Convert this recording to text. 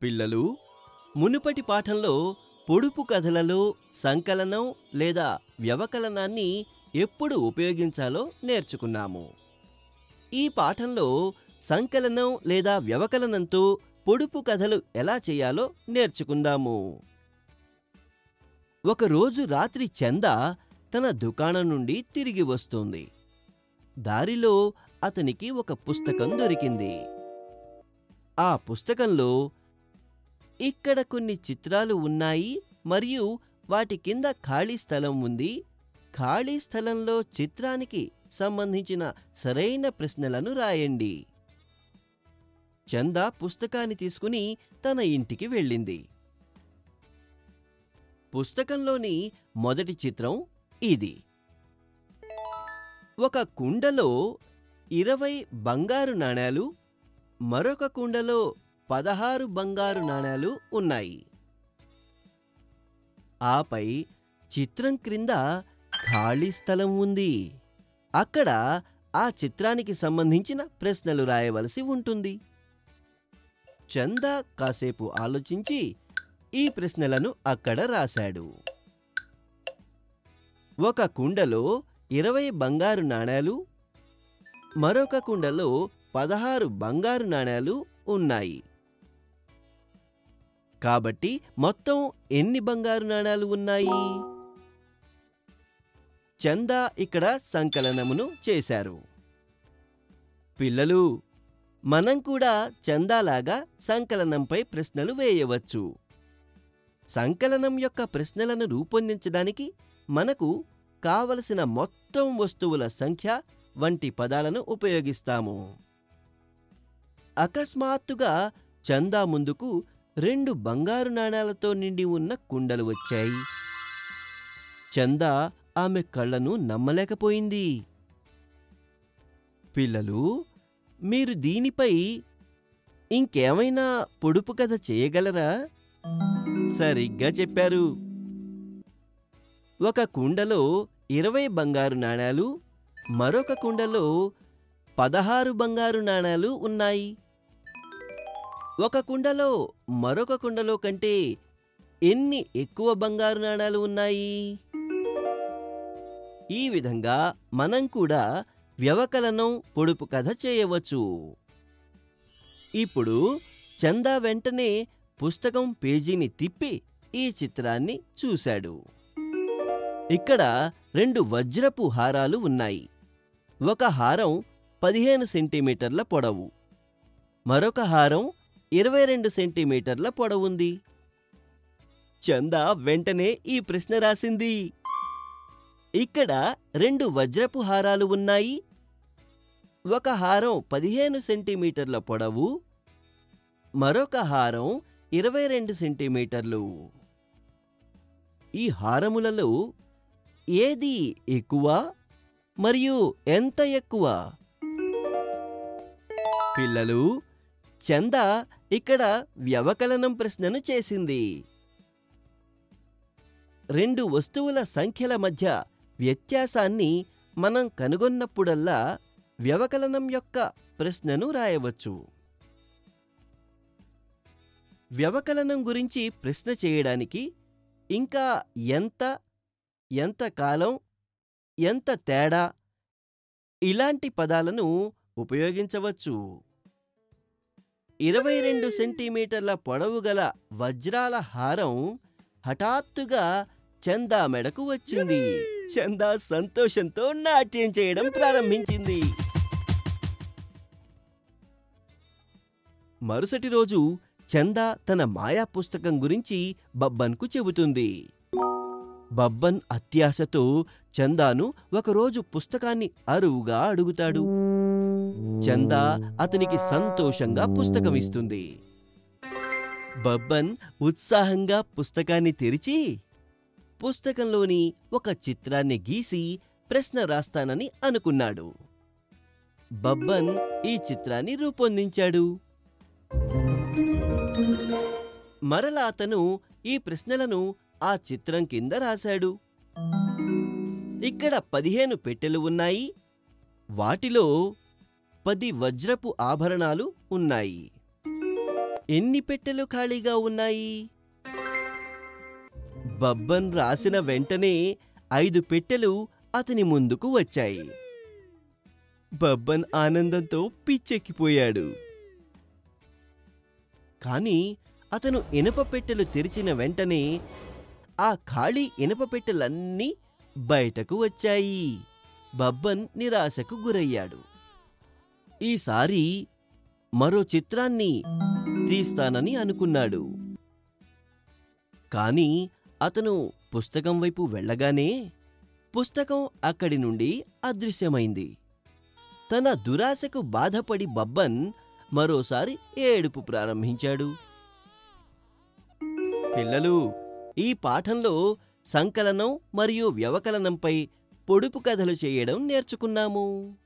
పిల్లలు మునుపటి పాఠంలో పొడుపు కథలలో సంకలనం లేదా వ్యవకలనాన్ని ఎప్పుడు ఉపయోగించాలో నేర్చుకున్నాము ఈ పాఠంలో సంకలనం లేదా వ్యవకలనంతో పొడుపు కథలు ఎలా చేయాలో నేర్చుకుందాము ఒకరోజు రాత్రి చంద తన దుకాణం నుండి తిరిగి వస్తుంది దారిలో అతనికి ఒక పుస్తకం దొరికింది ఆ పుస్తకంలో ఇక్కడ కొన్ని చిత్రాలు ఉన్నాయి మరియు వాటి కింద ఖాళీ స్థలం ఉంది ఖాళీ స్థలంలో చిత్రానికి సంబంధించిన సరైన ప్రశ్నలను రాయండి చంద పుస్తకాన్ని తీసుకుని తన ఇంటికి వెళ్ళింది పుస్తకంలోని మొదటి చిత్రం ఇది ఒక కుండలో ఇరవై బంగారు నాణేలు మరొక కుండలో పదహారు బంగారు నాణేలు ఉన్నాయి ఆపై చిత్రం క్రింద ఖాళీ స్థలం ఉంది అక్కడ ఆ చిత్రానికి సంబంధించిన ప్రశ్నలు రాయవలసి ఉంటుంది చందా కాసేపు ఆలోచించి ఈ ప్రశ్నలను అక్కడ రాశాడు ఒక కుండలో ఇరవై బంగారు నాణేలు మరొక కుండలో పదహారు బంగారు నాణేలు ఉన్నాయి కాబట్టి మొత్తం ఎన్ని బంగారు నాణేలు ఉన్నాయి చందా ఇక్కడ సంకలనమును చేశారు పిల్లలు మనం కూడా చందాలాగా సంకలనంపై ప్రశ్నలు వేయవచ్చు సంకలనం యొక్క ప్రశ్నలను రూపొందించడానికి మనకు కావలసిన మొత్తం వస్తువుల సంఖ్య వంటి పదాలను ఉపయోగిస్తాము అకస్మాత్తుగా చందా ముందుకు రెండు బంగారు నాణాలతో నిండి ఉన్న కుండలు వచ్చాయి చందా ఆమె కళ్ళను నమ్మలేకపోయింది పిల్లలు మీరు దీనిపై ఇంకేమైనా పొడుపు కథ చేయగలరా సరిగ్గా చెప్పారు ఒక కుండలో ఇరవై బంగారు నాణాలు మరొక కుండలో పదహారు బంగారు నాణాలు ఉన్నాయి ఒక కుండలో మరొక కుండలో కంటే ఎన్ని ఎక్కువ బంగారు నాణాలు ఉన్నాయి ఈ విధంగా మనం కూడా వ్యవకలనం పొడుపు కథ చేయవచ్చు ఇప్పుడు చందా వెంటనే పుస్తకం పేజీని తిప్పి ఈ చిత్రాన్ని చూశాడు ఇక్కడ రెండు వజ్రపు హారాలు ఉన్నాయి ఒక హారం పదిహేను సెంటీమీటర్ల పొడవు మరొక హారం ఇరవై రెండు సెంటీమీటర్ల పొడవుంది చందా వెంటనే ఈ ప్రశ్న రాసింది ఇక్కడ రెండు వజ్రపు హారాలు ఉన్నాయి ఒక హారం పదిహేను సెంటీమీటర్ల పొడవు మరొక హారం ఇరవై రెండు సెంటీమీటర్లు ఈ హారములలో ఏది ఎక్కువ మరియు ఎంత ఎక్కువ పిల్లలు చంద ఇక్కడ వ్యవకలనం ప్రశ్నను చేసింది రెండు వస్తువుల సంఖ్యల మధ్య వ్యత్యాసాన్ని మనం కనుగొన్నప్పుడల్లా వ్యవకలనం యొక్క ప్రశ్నను రాయవచ్చు వ్యవకలనం గురించి ప్రశ్న చేయడానికి ఇంకా ఎంత ఎంత కాలం ఎంత తేడా ఇలాంటి పదాలను ఉపయోగించవచ్చు ఇరవై రెండు సెంటీమీటర్ల పొడవు గల వజ్రాల హారం హఠాత్తుగా చందా మెడకు వచ్చింది చందా సంతోషంతో నాట్యం చేయడం ప్రారంభించింది మరుసటి రోజు చందా తన మాయా పుస్తకం గురించి బబ్బన్కు చెబుతుంది బబ్బన్ అత్యాశతో చందాను ఒకరోజు పుస్తకాన్ని అరువుగా అడుగుతాడు చందా అతనికి సంతోషంగా పుస్తకం ఇస్తుంది బబ్బన్ ఉత్సాహంగా పుస్తకాన్ని తెరిచి పుస్తకంలోని ఒక చిత్రాన్ని గీసి ప్రశ్న రాస్తానని అనుకున్నాడు బబ్బన్ ఈ చిత్రాన్ని రూపొందించాడు మరలా అతను ఈ ప్రశ్నలను ఆ చిత్రం కింద రాశాడు ఇక్కడ పదిహేను పెట్టెలు ఉన్నాయి వాటిలో పది వజ్రపు ఆభరణాలు ఉన్నాయి ఎన్ని పెట్టెలు ఖాళీగా ఉన్నాయి బబ్బన్ రాసిన వెంటనే ఐదు పెట్టెలు అతని ముందుకు వచ్చాయి బబ్బన్ ఆనందంతో పిచ్చెక్కిపోయాడు కాని అతను ఇనప పెట్టెలు తెరిచిన వెంటనే ఆ ఖాళీ ఇనప పెట్టెలన్నీ బయటకు వచ్చాయి బబ్బన్ నిరాశకు గురయ్యాడు ఈసారి మరో చిత్రాన్ని తీస్తానని అనుకున్నాడు కాని అతను పుస్తకం వైపు వెళ్ళగానే పుస్తకం అక్కడి నుండి అదృశ్యమైంది తన దురాశకు బాధపడి బబ్బన్ మరోసారి ఏడుపు ప్రారంభించాడు పిల్లలు ఈ పాఠంలో సంకలనం మరియు వ్యవకలనంపై పొడుపు కథలు చేయడం నేర్చుకున్నాము